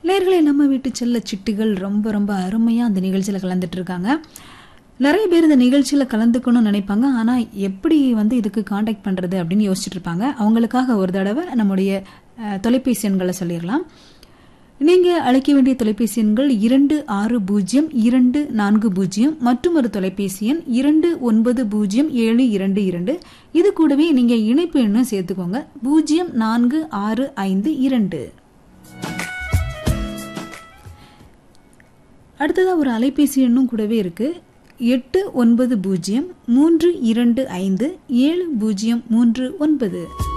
நேர்களை நம்ம வீட்டு செல்ல சிட்டுகள் ரொம்ப ரொம்ப அருமையாக அந்த நிகழ்ச்சியில் கலந்துட்டு இருக்காங்க நிறைய பேர் இந்த நிகழ்ச்சியில் கலந்துக்கணும்னு நினைப்பாங்க ஆனால் எப்படி வந்து இதுக்கு காண்டாக்ட் பண்ணுறது அப்படின்னு யோசிச்சுட்டு இருப்பாங்க அவங்களுக்காக ஒரு தடவை நம்முடைய அஹ், தொலைபேசி எண்களை சொல்லிடலாம் நீங்கள் அழைக்க வேண்டிய தொலைபேசி எண்கள் இரண்டு ஆறு பூஜ்ஜியம் இரண்டு நான்கு பூஜ்ஜியம் மற்றும் ஒரு தொலைபேசி எண் இரண்டு ஒன்பது பூஜ்ஜியம் ஏழு இரண்டு இரண்டு இது கூடவே நீங்கள் இணைப்பு எண்ணும் சேர்த்துக்கோங்க பூஜ்ஜியம் நான்கு ஆறு ஐந்து இரண்டு அடுத்ததாக ஒரு அலைபேசி எண்ணும் கூடவே இருக்கு எட்டு ஒன்பது பூஜ்ஜியம் மூன்று இரண்டு ஐந்து ஏழு பூஜ்ஜியம் மூன்று ஒன்பது